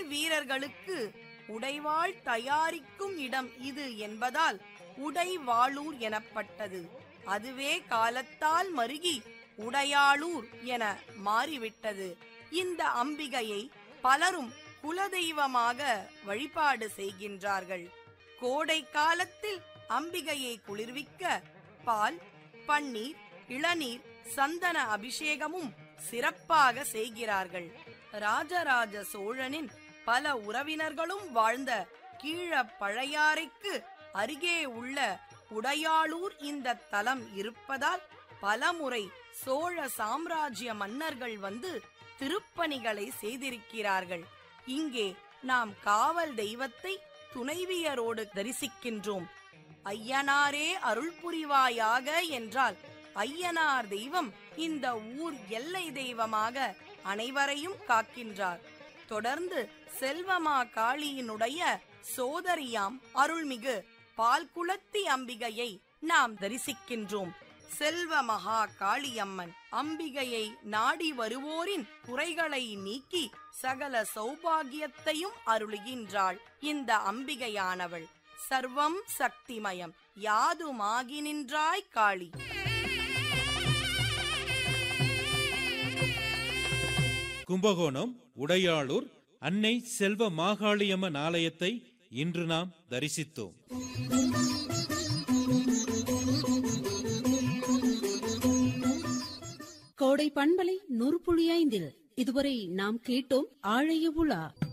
வீரர்களுக்கு உடைவாள் தயாரிக்கும் இடம் இது என்பதால் உடைவாளூர் எனப்பட்டது அதுவே காலத்தால் மருகி உடையாளூர் என மாறிவிட்டது இந்த அம்பிகையை பலரும் குலதெய்வமாக வழிபாடு செய்கின்றார்கள் கோடை காலத்தில் அம்பிகையை குளிர்விக்க பால் பன்னீர் இளநீர் சந்தன அபிஷேகமும் சிறப்பாக செய்கிறார்கள் ராஜராஜ சோழனின் பல உறவினர்களும் வாழ்ந்த கீழ பழையாறைக்கு அருகே உள்ள உடையாளூர் இந்த தலம் இருப்பதால் பலமுறை சோழ சாம்ராஜ்ய மன்னர்கள் வந்து திருப்பணிகளை செய்திருக்கிறார்கள் இங்கே நாம் காவல் தெய்வத்தை துணைவியரோடு தரிசிக்கின்றோம் ஐயனாரே அருள் புரிவாயாக என்றால் ஐயனார் தெய்வம் இந்த ஊர் எல்லை தெய்வமாக அனைவரையும் காக்கின்றார் தொடர்ந்து செல்வமா காளியினுடைய சோதரியாம் அருள்மிகு பால்குளத்தி அம்பிகையை நாம் தரிசிக்கின்றோம் செல்வ மகா காளியம்மன் அம்பிகையை நாடி வருவோரின் குறைகளை நீக்கி சகல சௌபாகியத்தையும் அருளுகின்றாள் இந்த அம்பிகையானவள் சர்வம் சக்திமயம் யாதுமாகி நின்றாய் காளி கும்பகோணம் உடையாளூர் அன்னை செல்வ மாகாளியம்மன் ஆலயத்தை இன்று நாம் தரிசித்தோம் கோடை பண்பலை நூறு புள்ளி ஐந்தில் இதுவரை நாம் கேட்டோம் ஆழைய உலா